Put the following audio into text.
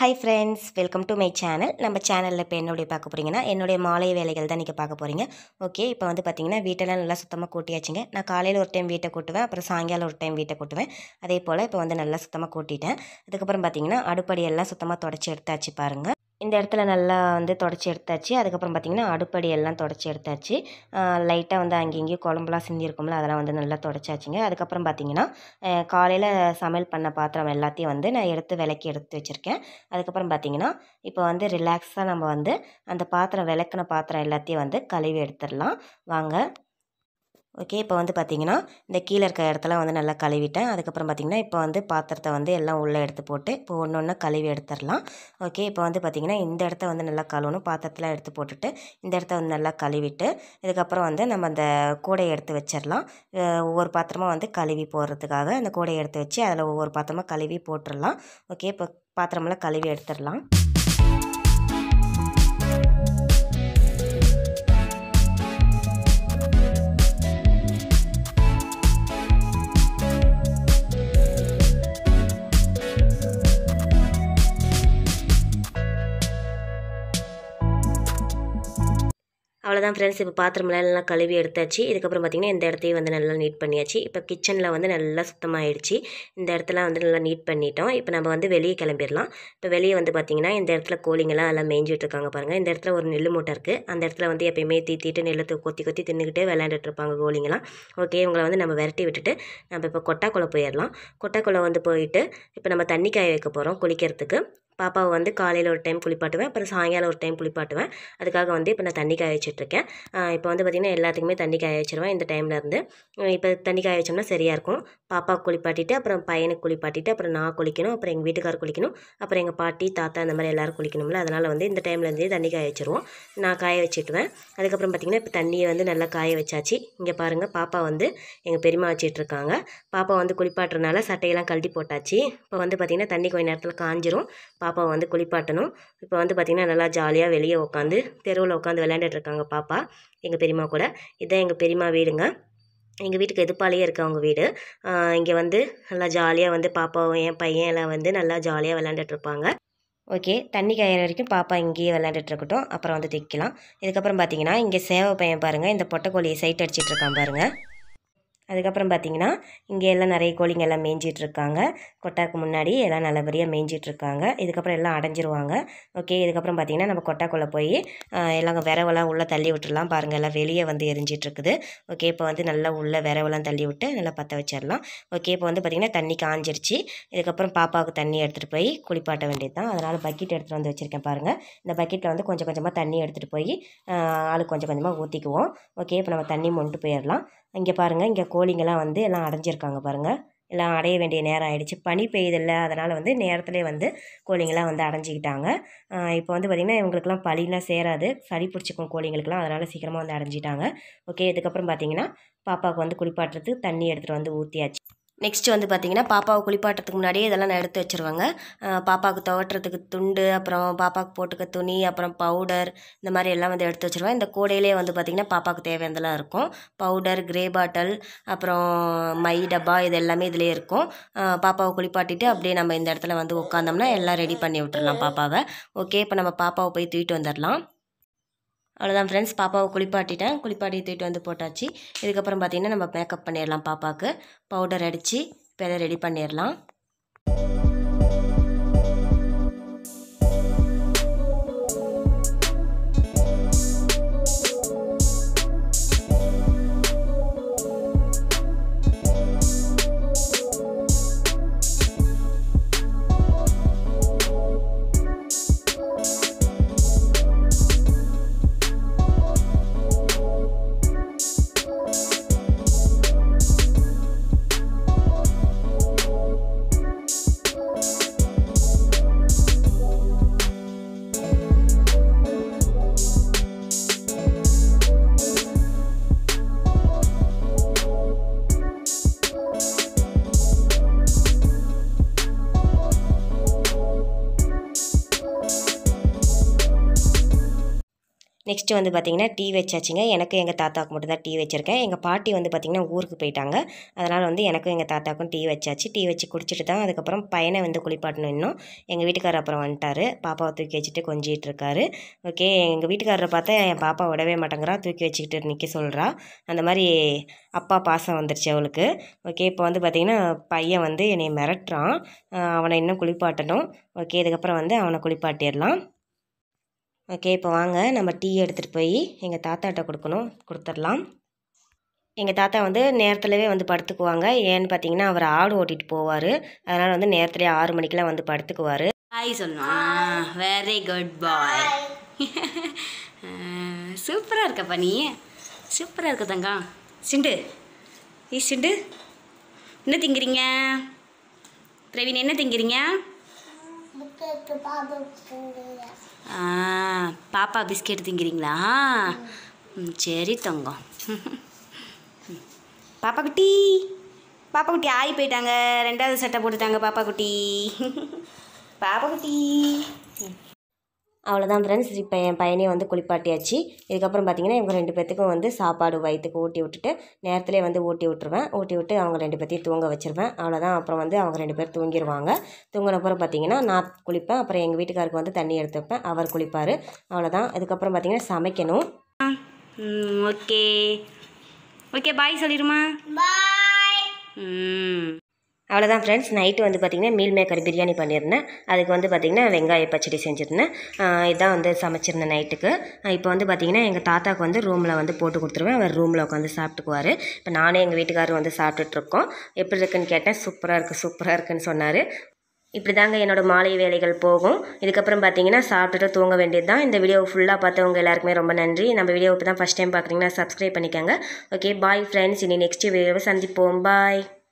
hi friends welcome to my channel நம்ம சேனலில் இப்போ என்னுடைய பார்க்க போகிறீங்கன்னா என்னுடைய மாலை வேலைகள் தான் நீங்கள் பார்க்க போகிறீங்க ஓகே இப்போ வந்து பார்த்தீங்கன்னா வீட்டெல்லாம் நல்லா சுத்தமாக கூட்டியாச்சுங்க நான் காலையில் ஒரு டைம் வீட்டை கூட்டுவேன் அப்புறம் சாயங்காலம் ஒரு டைம் வீட்டை கூட்டுவேன் அதே போல் இப்போ வந்து நல்லா சுத்தமாக கூட்டிட்டேன் அதுக்கப்புறம் பார்த்தீங்கன்னா அடுப்படி எல்லாம் சுத்தமாக தொடச்சி எடுத்தாச்சு பாருங்கள் இந்த இடத்துல நல்லா வந்து தொடச்சி எடுத்தாச்சு அதுக்கப்புறம் பார்த்திங்கன்னா அடுப்படி எல்லாம் தொடச்சி எடுத்தாச்சு லைட்டாக வந்து அங்கேயும் குழம்புலாம் சிந்திருக்கும்ல அதெல்லாம் வந்து நல்லா தொடச்சாச்சுங்க அதுக்கப்புறம் பார்த்திங்கன்னா காலையில் சமையல் பண்ண பாத்திரம் எல்லாத்தையும் வந்து நான் எடுத்து விளக்கி எடுத்து வச்சுருக்கேன் அதுக்கப்புறம் பார்த்திங்கன்னா இப்போ வந்து ரிலாக்ஸாக நம்ம வந்து அந்த பாத்திரம் விளக்குன பாத்திரம் எல்லாத்தையும் வந்து கழுவி எடுத்துடலாம் வாங்க ஓகே இப்போ வந்து பார்த்திங்கன்னா இந்த கீழே இருக்க இடத்துல வந்து நல்லா கழுவிட்டேன் அதுக்கப்புறம் பார்த்திங்கன்னா இப்போ வந்து பாத்திரத்தை வந்து எல்லாம் உள்ளே எடுத்து போட்டு இப்போ ஒன்று ஒன்று கழுவி எடுத்துடலாம் ஓகே இப்போ வந்து பார்த்திங்கன்னா இந்த இடத்த வந்து நல்லா கழுவணும் பாத்திரத்தில் எடுத்து போட்டுட்டு இந்த இடத்த வந்து நல்லா கழுவிட்டு இதுக்கப்புறம் வந்து நம்ம அந்த கூடையை எடுத்து வச்சிடலாம் அஹ் ஒவ்வொரு பாத்திரமாக வந்து கழுவி போடுறதுக்காக அந்த கூடையை எடுத்து வச்சு அதில் ஒவ்வொரு பாத்திரமாக கழுவி போட்டுடலாம் ஓகே இப்போ பாத்திரமெல்லாம் கழுவி எடுத்துடலாம் அவ்வளோதான் ஃப்ரெண்ட்ஸ் இப்போ பாத்திரமெல்லாம் நல்லா கழுவி எடுத்தாச்சு இதுக்கப்புறம் பார்த்திங்கன்னா இந்த இடத்தையும் வந்து நல்லா நீட் பண்ணியாச்சு இப்போ கிச்சனில் வந்து நல்லா சுத்தமாகிடுச்சு இந்த இடத்துல வந்து நல்லா நீட் பண்ணிட்டோம் இப்போ நம்ம வந்து வெளியே கிளம்பிடலாம் இப்போ வெளியே வந்து பார்த்திங்கன்னா இந்த இடத்துல கோழிங்கெல்லாம் எல்லாம் மேய்ஞ்சிட்டு இருக்காங்க பாருங்கள் இந்த இடத்துல ஒரு நெல் மூட்டை இருக்குது அந்த இடத்துல வந்து எப்பயுமே தீத்திட்டு நெல்லத்தை கொத்தி கொத்தி தின்னுக்கிட்டே விளையாண்டுட்டு இருப்பாங்க கோழிங்கெல்லாம் ஓகே இவங்களை வந்து நம்ம விரட்டி விட்டுட்டு நம்ம இப்போ கொட்டாக்குள்ளே போயிடலாம் கொட்டாக்குள்ளே வந்து போயிட்டு இப்போ நம்ம தண்ணி காய வைக்க போகிறோம் குளிக்கிறதுக்கு பாப்பாவை வந்து காலையில் ஒரு டைம் குளிப்பாட்டுவேன் அப்புறம் சாயங்காலம் ஒரு டைம் குளிப்பாட்டுவேன் அதுக்காக வந்து இப்போ நான் தண்ணி காய வச்சிட்ருக்கேன் இப்போ வந்து பார்த்திங்கன்னா எல்லாத்துக்குமே தண்ணி காய வச்சிருவேன் இந்த டைமில் இருந்து இப்போ தண்ணி காய வச்சோம்னா சரியாக இருக்கும் பாப்பாவுக்கு குளிப்பாட்டிட்டு அப்புறம் பையனுக்கு குளிப்பாட்டிட்டு அப்புறம் நான் குளிக்கணும் அப்புறம் எங்கள் வீட்டுக்கார் குளிக்கணும் அப்புறம் எங்கள் பாட்டி தாத்தா இந்த மாதிரி எல்லோரும் குளிக்கணும்ல அதனால் வந்து இந்த டைம்லேருந்தே தண்ணி காய வச்சிருவோம் நான் காய வச்சுட்டுவேன் அதுக்கப்புறம் பார்த்திங்கன்னா இப்போ தண்ணியை வந்து நல்லா காய வச்சாச்சு இங்கே பாருங்கள் பாப்பா வந்து எங்கள் பெரியம்மா வச்சிட்ருக்காங்க பாப்பா வந்து குளிப்பாட்டுறதுனால சட்டையெல்லாம் கழட்டி போட்டாச்சு இப்போ வந்து பார்த்திங்கன்னா தண்ணி கொஞ்ச நேரத்தில் காஞ்சிரும் பாப்பாவை வந்து குளிப்பாட்டணும் இப்போ வந்து பார்த்திங்கன்னா நல்லா ஜாலியாக வெளியே உட்காந்து தெருவில் உட்காந்து விளையாண்டுட்டு இருக்காங்க பாப்பா எங்கள் பெரியம்மா கூட இதான் எங்கள் பெரியம்மா வீடுங்க எங்கள் வீட்டுக்கு எதிர்ப்பாலேயே இருக்குது அவங்க வீடு இங்கே வந்து நல்லா ஜாலியாக வந்து பாப்பாவும் என் பையன் எல்லாம் வந்து நல்லா ஜாலியாக விளையாண்டுட்டு இருப்பாங்க ஓகே தண்ணி காயிற வரைக்கும் பாப்பா இங்கேயே விளையாண்டுட்டு இருக்கட்டும் அப்புறம் வந்து தைக்கலாம் இதுக்கப்புறம் பார்த்தீங்கன்னா இங்கே சேவை பையன் பாருங்கள் இந்த பொட்டைக்கோழியை சைட் அடிச்சிட்டு இருக்கான் பாருங்கள் அதுக்கப்புறம் பார்த்தீங்கன்னா இங்கே எல்லாம் நிறைய கோழிங்க எல்லாம் மேய்ஞ்சிட்டு இருக்காங்க கொட்டாக்கு முன்னாடி எல்லாம் நல்லபடியாக மேய்ஞ்சிட்டு இருக்காங்க இதுக்கப்புறம் எல்லாம் அடைஞ்சிருவாங்க ஓகே இதுக்கப்புறம் பார்த்தீங்கன்னா நம்ம கொட்டாக்குள்ளே போய் ஆஹ், எல்லாம் விரவெல்லாம் உள்ளே தள்ளி விட்டுறலாம் பாருங்கள் எல்லாம் வெளியே வந்து எரிஞ்சிட்டு இருக்குது ஓகே இப்போ வந்து நல்லா உள்ளே விரவெல்லாம் தள்ளி விட்டு நல்லா பற்ற வச்சிடலாம் ஓகே இப்போ வந்து பார்த்திங்கன்னா தண்ணி காஞ்சிருச்சு இதுக்கப்புறம் பாப்பாவுக்கு தண்ணி எடுத்துகிட்டு போய் குளிப்பாட்ட வேண்டியது தான் அதனால் பக்கெட் எடுத்துகிட்டு வந்து வச்சுருக்கேன் பாருங்கள் இந்த பக்கெட்டில் வந்து கொஞ்சம் கொஞ்சமாக தண்ணி எடுத்துகிட்டு போய் ஆஹ், ஆளுக்கு கொஞ்சம் கொஞ்சமாக ஊற்றிக்குவோம் ஓகே இப்போ நம்ம தண்ணி மொண்டு போயிடலாம் இங்கே பாருங்கள் இங்கே கோழிங்கெல்லாம் வந்து எல்லாம் அடைஞ்சிருக்காங்க பாருங்கள் எல்லாம் அடைய வேண்டிய நேரம் ஆயிடுச்சு பனி பெய்யுதில்ல அதனால் வந்து நேரத்துலேயே வந்து கோழிங்கெல்லாம் வந்து அடைஞ்சிக்கிட்டாங்க ஆஹ் இப்போ வந்து பார்த்திங்கன்னா இவங்களுக்குலாம் பளிலாம் சேராது சளி பிடிச்சிக்கும் கோழிங்களுக்குலாம் அதனால் சீக்கிரமாக வந்து அடைஞ்சிட்டாங்க ஓகே இதுக்கப்புறம் பார்த்தீங்கன்னா பாப்பாவுக்கு வந்து குளிப்பாட்டுறதுக்கு தண்ணி எடுத்துகிட்டு வந்து ஊற்றியாச்சு நெக்ஸ்ட் வந்து பார்த்தீங்கன்னா பாப்பாவை குளிப்பாட்டுறதுக்கு முன்னாடியே இதெல்லாம் நான் எடுத்து வச்சுருவாங்க பாப்பாவுக்கு துவட்டுறதுக்கு துண்டு அப்புறம் பாப்பாவுக்கு போட்டுக்க துணி அப்புறம் பவுடர் இந்த மாதிரி எல்லாம் வந்து எடுத்து வச்சுருவேன் இந்த கூடையிலே வந்து பார்த்திங்கன்னா பாப்பாவுக்கு தேவையானதெல்லாம் இருக்கும் பவுடர் கிரே பாட்டில் அப்புறம் மை டப்பா இது எல்லாமே இதிலே இருக்கும் ஆஹ் பாப்பாவை குளிப்பாட்டிட்டு அப்படியே நம்ம இந்த இடத்துல வந்து உட்காந்தோம்னா எல்லாம் ரெடி பண்ணி விட்டுறலாம் பாப்பாவை ஓகே இப்போ நம்ம பாப்பாவை போய் தூக்கிட்டு வந்துடலாம் அவ்வளோதான் ஃப்ரெண்ட்ஸ் பாப்பாவை குளிப்பாட்டிட்டேன் குளிப்பாட்டி தூக்கிட்டு வந்து போட்டாச்சு இதுக்கப்புறம் பார்த்திங்கன்னா நம்ம மேக்கப் பண்ணிடலாம் பாப்பாவுக்கு பவுடர் அடித்து இப்போ எல்லாம் ரெடி பண்ணிடலாம் நெக்ஸ்ட்டு வந்து பார்த்திங்கன்னா டீ வச்சாச்சுங்க எனக்கு எங்கள் தாத்தாவுக்கு மட்டும் தான் டீ வச்சுருக்கேன் எங்கள் பாட்டி வந்து பார்த்திங்கன்னா ஊருக்கு போயிட்டாங்க அதனால் வந்து எனக்கும் எங்கள் தாத்தாவுக்கும் டீ வச்சாச்சு டீ வச்சு குடிச்சிட்டு தான் அதுக்கப்புறம் பையனை வந்து குளிப்பாட்டணும் இன்னும் எங்கள் வீட்டுக்காரர் அப்புறம் வந்துட்டாரு பாப்பாவை தூக்கி வச்சுட்டு கொஞ்சிட்டு இருக்காரு ஓகே எங்கள் வீட்டுக்காரரை பார்த்தா என் பாப்பா விடவே மாட்டேங்கிறா தூக்கி வச்சுக்கிட்டு நிற்க சொல்கிறா அந்த மாதிரி அப்பா பாசம் வந்துருச்சு அவளுக்கு ஓகே இப்போ வந்து பார்த்திங்கன்னா பையன் வந்து என்னை மிரட்டுறான் ஆஹ் அவனை இன்னும் குளிப்பாட்டணும் ஓகே இதுக்கப்புறம் வந்து அவனை குளிப்பாட்டிடலாம் ஓகே இப்போ வாங்க நம்ம டீ எடுத்துகிட்டு போய் எங்கள் தாத்தாட்ட கொடுக்கணும் கொடுத்துடலாம் எங்கள் தாத்தா வந்து நேரத்துலவே வந்து படுத்துக்குவாங்க ஏன்னு பார்த்தீங்கன்னா அவர் ஆடு ஓட்டிகிட்டு போவார் அதனால் வந்து நேரத்துலேயே ஆறு மணிக்கெலாம் வந்து படுத்துக்குவார் ஹாய் சொல்லணும் வெரி குட் பாய் சூப்பராக இருக்கப்பா நீ சூப்பராக இருக்க தங்கம் சிண்டு ஈ சிண்டு என்ன திங்கிறீங்க பிரவீன் என்ன திங்கிறீங்க ஆ பாப்பா பிஸ்கெட் திங்கிறீங்களா ம், சரி தங்கம் பாப்பா குட்டி பாப்பா குட்டி ஆகி போயிட்டாங்க ரெண்டாவது சட்டை போட்டுட்டாங்க பாப்பா குட்டி பாப்பா குட்டி அவ்வளோதான் ஃப்ரெண்ட்ஸ் இப்போ என் பையனையும் வந்து குளிப்பாட்டியாச்சு இதுக்கப்புறம் பார்த்தீங்கன்னா இவங்க ரெண்டு பேத்துக்கும் வந்து சாப்பாடு வயிற்றுக்கு ஊட்டி விட்டுட்டு நேரத்திலே வந்து ஊட்டி விட்டுருவேன் ஊட்டி விட்டு அவங்க ரெண்டு பேர்த்தையும் தூங்க வச்சிருவேன் அவ்வளோதான் அப்புறம் வந்து அவங்க ரெண்டு பேர் தூங்கிடுவாங்க தூங்கினப்புறம் பார்த்தீங்கன்னா நான் குளிப்பேன் அப்புறம் எங்கள் வீட்டுக்காருக்கு வந்து தண்ணி எடுத்து வைப்பேன் அவர் குளிப்பார் அவ்வளோதான் அதுக்கப்புறம் பார்த்தீங்கன்னா சமைக்கணும் ஓகே ஓகே பாய் சொல்லிடுமா பாய் ம் அவ்வளோதான் ஃப்ரெண்ட்ஸ் நைட்டு வந்து பார்த்திங்கன்னா மீல் மேக்கர் பிரியாணி பண்ணியிருந்தேன் அதுக்கு வந்து பார்த்திங்கன்னா வெங்காய பச்சடி செஞ்சுருந்தேன் ஆஹ் இதான் வந்து சமைச்சிருந்தேன் நைட்டுக்கு இப்போ வந்து பார்த்திங்கன்னா எங்கள் தாத்தாக்கு வந்து ரூமில் வந்து போட்டு கொடுத்துருவேன் அவர் ரூமில் உட்காந்து சாப்பிட்டுக்குவார் இப்போ நானே எங்கள் வீட்டுக்காரர் வந்து சாப்பிட்டுட்ருக்கோம் எப்படி இருக்குன்னு கேட்டேன் சூப்பராக இருக்குது சூப்பராக இருக்குன்னு சொன்னார் இப்படி தாங்க என்னோடய மாலை வேலைகள் போகும் இதுக்கப்புறம் பார்த்தீங்கன்னா சாப்பிட்டுட்டு தூங்க வேண்டியது தான் இந்த வீடியோ ஃபுல்லாக பார்த்தவங்க எல்லாருக்குமே ரொம்ப நன்றி நம்ம வீடியோ இப்போ தான் ஃபஸ்ட் டைம் பார்க்குறீங்கன்னா சப்ஸ்கிரைப் பண்ணிக்கோங்க ஓகே பாய் ஃப்ரெண்ட்ஸ் இனி நெக்ஸ்ட் வீடியோவை சந்திப்போம் பாய்